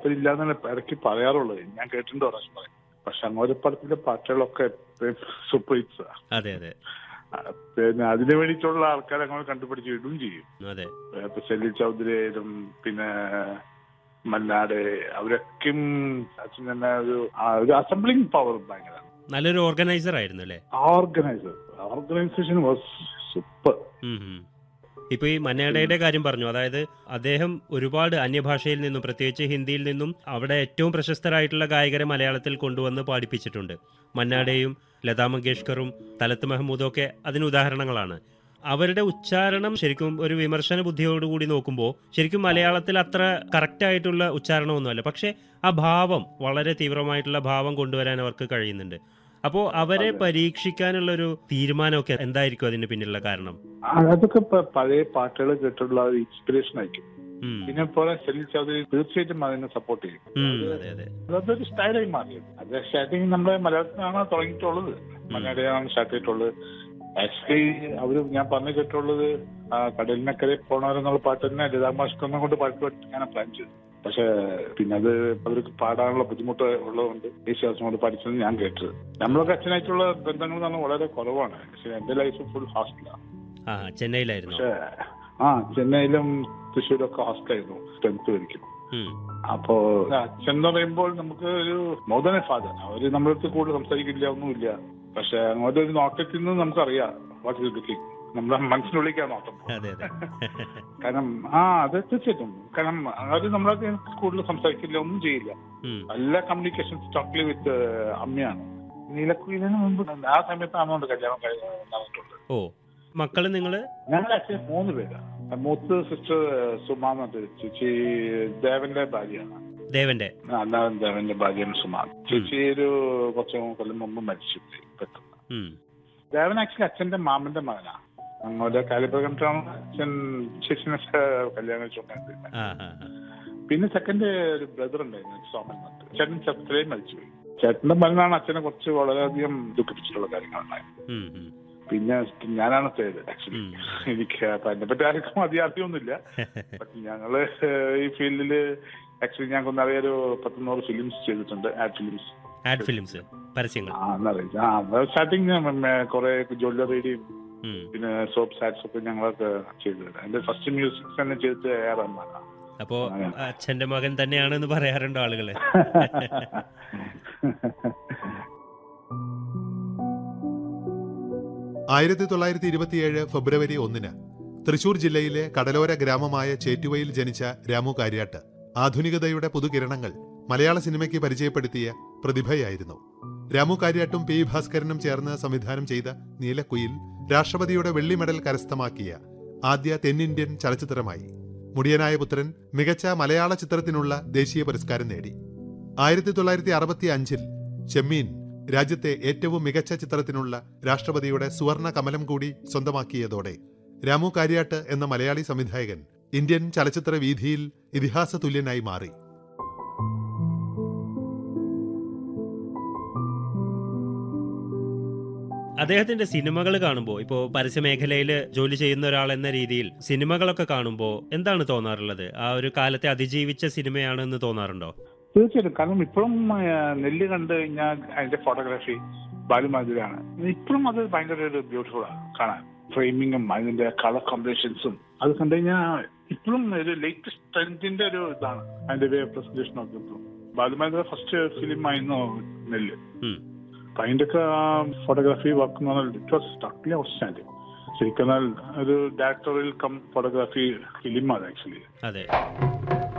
താല്പര്യമില്ല എന്നാണ് ഇടയ്ക്ക് പറയാറുള്ളത് ഞാൻ കേട്ടിട്ടുണ്ട് പ്രാവശ്യം പറയും പക്ഷെ അങ്ങോരപ്പടത്തിലെ പാട്ടുകളൊക്കെ സൂപ്പർ ഹിറ്റ്സ് അതെ അതെ പിന്നെ അതിനു വേണ്ടിയിട്ടുള്ള ആൾക്കാരെ അങ്ങനെ കണ്ടുപിടിച്ച് ഇടുകയും ചെയ്യും അതെ ഇപ്പൊ സെല്ലി ചൗധരി ആയാലും പിന്നെ മല്ലാട് അവരൊക്കെയും അച്ഛൻ തന്നെ ഒരു ആ, ഒരു അസംബ്ലിംഗ് പവർ ഭയങ്കര നല്ലൊരു ഓർഗനൈസർ ആയിരുന്നു അല്ലേ ഓർഗനൈസർ ഓർഗനൈസേഷൻ വാസ് സൂപ്പർ ഉം ഉം. ഇപ്പൊ ഈ മന്നാടയുടെ കാര്യം പറഞ്ഞു അതായത് അദ്ദേഹം ഒരുപാട് അന്യഭാഷയിൽ നിന്നും പ്രത്യേകിച്ച് ഹിന്ദിയിൽ നിന്നും അവിടെ ഏറ്റവും പ്രശസ്തരായിട്ടുള്ള ഗായകരെ മലയാളത്തിൽ കൊണ്ടുവന്ന് പാടിപ്പിച്ചിട്ടുണ്ട് മന്നാടയും ലതാ മങ്കേഷ്കറും തലത്ത് മെഹമ്മൂദും ഒക്കെ അതിന് ഉദാഹരണങ്ങളാണ് അവരുടെ ഉച്ചാരണം ശരിക്കും ഒരു വിമർശന ബുദ്ധിയോടുകൂടി നോക്കുമ്പോൾ ശരിക്കും മലയാളത്തിൽ അത്ര കറക്റ്റ് ആയിട്ടുള്ള ഉച്ചാരണമൊന്നുമല്ല പക്ഷേ ആ ഭാവം വളരെ തീവ്രമായിട്ടുള്ള ഭാവം കൊണ്ടുവരാൻ അവർക്ക് കഴിയുന്നുണ്ട് അപ്പോൾ അവരെ അതെ. പരീക്ഷിക്കാനുള്ള ഒരു തീരുമാനമൊക്കെ എന്തായിരിക്കും അതിന് പിന്നിലുള്ള കാരണം ആ, അതൊക്കെ ഇപ്പൊ പഴയ പാട്ടുകൾ കേട്ടിട്ടുള്ള ഒരു ഇൻസ്പിറേഷൻ ആയിരിക്കും ഉം. പിന്നെ പോലെ സെല്ലി ചൗധരി തീർച്ചയായിട്ടും അതിനെ സപ്പോർട്ട് ചെയ്യും ഉം, അതെ അതെ അതൊരു സ്റ്റൈലായി മാറിയത് അത് സ്റ്റാർട്ടിങ് നമ്മുടെ മലയാളത്തിലാണ് തുടങ്ങിയിട്ടുള്ളത് മലയാളിയാണ് സ്റ്റാർട്ട് ചെയ്തിട്ടുള്ളത് ആക്ച്വലി അവര് ഞാൻ പറഞ്ഞു കേട്ടുള്ളത് ആ, കടലിനക്കരെ പോണവരെന്നുള്ള പാട്ട് തന്നെ ലതാമാഷ്കറിനെ കൊണ്ട് പാട്ട് പഠിപ്പിക്കാനാണ് പ്ലാൻ ചെയ്തത് പക്ഷെ പിന്നെ അത് അവർക്ക് പാടാനുള്ള ബുദ്ധിമുട്ട് ഉള്ളതുകൊണ്ട് യേശുദാസും കൊണ്ട് പഠിച്ചത് ഞാൻ കേട്ടത് നമ്മളൊക്കെ അച്ഛനായിട്ടുള്ള ബന്ധങ്ങൾ എന്ന് പറഞ്ഞാൽ വളരെ കുറവാണ് പക്ഷെ എന്റെ ലൈഫ് ഫുൾ ഹോസ്റ്റലാണ് ആ ചെന്നൈയിലായിരുന്നു പക്ഷെ ആ ചെന്നൈയിലും തൃശ്ശൂരും ഒക്കെ ഹോസ്റ്റലായിരുന്നു ടെൻത്ത് വരിക്കും ഉം. അപ്പോ അച്ഛൻ എന്ന് പറയുമ്പോൾ നമുക്ക് ഒരു മോർ ദാൻ എ ഫാദർ അവര് നമ്മളടുത്ത് കൂടുതൽ സംസാരിക്കില്ല ഒന്നുമില്ല പക്ഷെ അങ്ങോട്ട് ഒരു നോട്ടത്തിൽ നിന്ന് നമുക്കറിയാം വാട്ട് ഇസ് ലുക്കിംഗ് നമ്മുടെ മനസ്സിനുള്ളിലേക്കാണ് നോട്ടം അതെ അതെ കാരണം ആ അത് തീർച്ചയായിട്ടും കാരണം അവര് നമ്മളെ കൂടുതൽ സംസാരിക്കില്ല ഒന്നും ചെയ്യില്ല ഉം. എല്ലാ കമ്മ്യൂണിക്കേഷൻ സ്റ്റോക്കിൽ വിത്ത് അമ്മയാണ് നീലക്കുയിലിന് മുമ്പ് ആ സമയത്താണ് കല്യാണം കഴിഞ്ഞ നടന്നിട്ടുള്ളത് ഓ മക്കള് നിങ്ങള് ഞങ്ങൾ ആക്ച്വലി മൂന്ന് പേരാണ് മൂത്ത് സിസ്റ്റർ സുമ എന്നത് ചേച്ചി ദേവന്റെ ഭാര്യയാണ് ദേവന്റെ അല്ലാതെ ദേവന്റെ ഭാര്യയാണ് സുമ ചേച്ചി ഒരു കുറച്ച് കൊല്ലം മുമ്പ് മരിച്ചു പോയി പെട്ടെന്ന് ഉം. ദേവൻ ആക്ച്വലി അച്ഛന്റെ മാമന്റെ മകനാണ് അങ്ങോട്ട് കാലിപ്രകണ്ടാണ് അച്ഛൻ ചേച്ചിനെ കല്യാണം കഴിച്ചുകൊണ്ടിരുന്നത് ആ ആ ആ. പിന്നെ സെക്കൻഡ് ഒരു ബ്രദർ ഉണ്ടായിരുന്നു സോമൻ എന്ന് പറഞ്ഞിട്ട്. ചേട്ടൻ ചെറുപ്പത്തിലേ മരിച്ചുപോയി ചേട്ടന്റെ മരണമാണ് അച്ഛനെ കുറച്ച് വളരെയധികം ദുഃഖിപ്പിച്ചിട്ടുള്ള കാര്യങ്ങളുണ്ടായി ഉം, ഉം. പിന്നെ ഞാനാണ് തേത് ആക്ച്വലി ഉം. എനിക്ക് അപ്പൊ അതിനെ പറ്റി ആർക്കും അധികം അറിയൊന്നുമില്ല പക്ഷെ ഞങ്ങള് ഏഹ്, ഈ ഫീൽഡില് ആക്ച്വലി ഞങ്ങൾക്ക് ഒന്നറിയ ഒരു പത്തുനൂറ് ഫിലിംസ് ചെയ്തിട്ടുണ്ട് ആഡ് ഫിലിംസ് ആഡ് ഫിലിംസ് പരസ്യങ്ങൾ ആ എന്നറിയില്ല ആ സ്റ്റാർട്ടിങ് കുറെ ജ്വല്ലറിയുടെയും ഉം. പിന്നെ സോപ്പ് സാറ്റ്സ് ഒക്കെ ഞങ്ങളൊക്കെ ചെയ്തത് അതിന്റെ ഫസ്റ്റ് മ്യൂസിക് തന്നെ ചെയ്തിട്ട് എ ആർ റഹ്മാനാണ് അപ്പോ അച്ഛന്റെ മകൻ തന്നെയാണെന്ന് പറയാറുണ്ട് ആളുകള് ആയിരത്തി തൊള്ളായിരത്തി ഇരുപത്തിയേഴ് ഫെബ്രുവരി ഒന്നിന് തൃശൂർ ജില്ലയിലെ കടലോര ഗ്രാമമായ ചേറ്റുവയിൽ ജനിച്ച രാമു കാര്യാട്ട് ആധുനികതയുടെ പുതുകിരണങ്ങൾ മലയാള സിനിമയ്ക്ക് പരിചയപ്പെടുത്തിയ പ്രതിഭയായിരുന്നു രാമു കാര്യാട്ടും പി ഭാസ്കരനും ചേർന്ന് സംവിധാനം ചെയ്ത നീലക്കുയിൽ രാഷ്ട്രപതിയുടെ വെള്ളി മെഡൽ കരസ്ഥമാക്കിയ ആദ്യ തെന്നിന്ത്യൻ ചലച്ചിത്രമായി മുടിയനായ പുത്രൻ മികച്ച മലയാള ചിത്രത്തിനുള്ള ദേശീയ പുരസ്കാരം നേടി ആയിരത്തി തൊള്ളായിരത്തി അറുപത്തി അഞ്ചിൽ ചെമ്മീൻ രാജ്യത്തെ ഏറ്റവും മികച്ച ചിത്രത്തിനുള്ള രാഷ്ട്രപതിയുടെ സുവർണ കമലം കൂടി സ്വന്തമാക്കിയതോടെ രാമു കാര്യാട്ട് എന്ന മലയാളി സംവിധായകൻ ഇന്ത്യൻ ചലച്ചിത്ര വീഥിയിൽ ഇതിഹാസ തുല്യനായി മാറി അദ്ദേഹത്തിന്റെ സിനിമകൾ കാണുമ്പോൾ ഇപ്പോൾ പരസ്യമേഖലയിൽ ജോലി ചെയ്യുന്ന ഒരാൾ എന്ന രീതിയിൽ സിനിമകളൊക്കെ കാണുമ്പോൾ എന്താണ് തോന്നാറുള്ളത് ആ ഒരു കാലത്തെ അതിജീവിച്ച സിനിമയാണെന്ന് തോന്നാറുണ്ടോ തീർച്ചയായിട്ടും കാരണം ഇപ്പോഴും ആ, നെല്ല് കണ്ടു കഴിഞ്ഞാൽ അതിന്റെ ഫോട്ടോഗ്രാഫി ബാലുമാതിരിയാണ് ഇപ്പോഴും അത് ഭയങ്കര ഒരു ബ്യൂട്ടിഫുൾ ആണ് കാണാൻ ഫ്രെയിമിങ്ങും അതിന്റെ കളർ കോമ്പിനേഷൻസും അത് കണ്ടു കഴിഞ്ഞാൽ ഇപ്പോഴും ഒരു ലേറ്റസ്റ്റ് ട്രെൻഡിന്റെ ഒരു ഇതാണ് അതിന്റെ വേ പ്രസന്റേഷൻ ഒക്കെ ഇപ്പോഴും ബാലുമാതിരി ഫസ്റ്റ് ഫിലിം ആയിരുന്നു നെല്ല് ഉം. അപ്പൊ അതിന്റെ ഒക്കെ ഫോട്ടോഗ്രാഫി വർക്ക് എന്ന് പറഞ്ഞാൽ ഇറ്റ് വാസ് ടോട്ടലി ഔട്ട്സ്റ്റാൻഡിങ് ശരിക്കും പറഞ്ഞാൽ ഒരു ഡയറക്ടോറിയൽ കം ഫോട്ടോഗ്രാഫി ഫിലിം ആണ് ആക്ച്വലി അതെ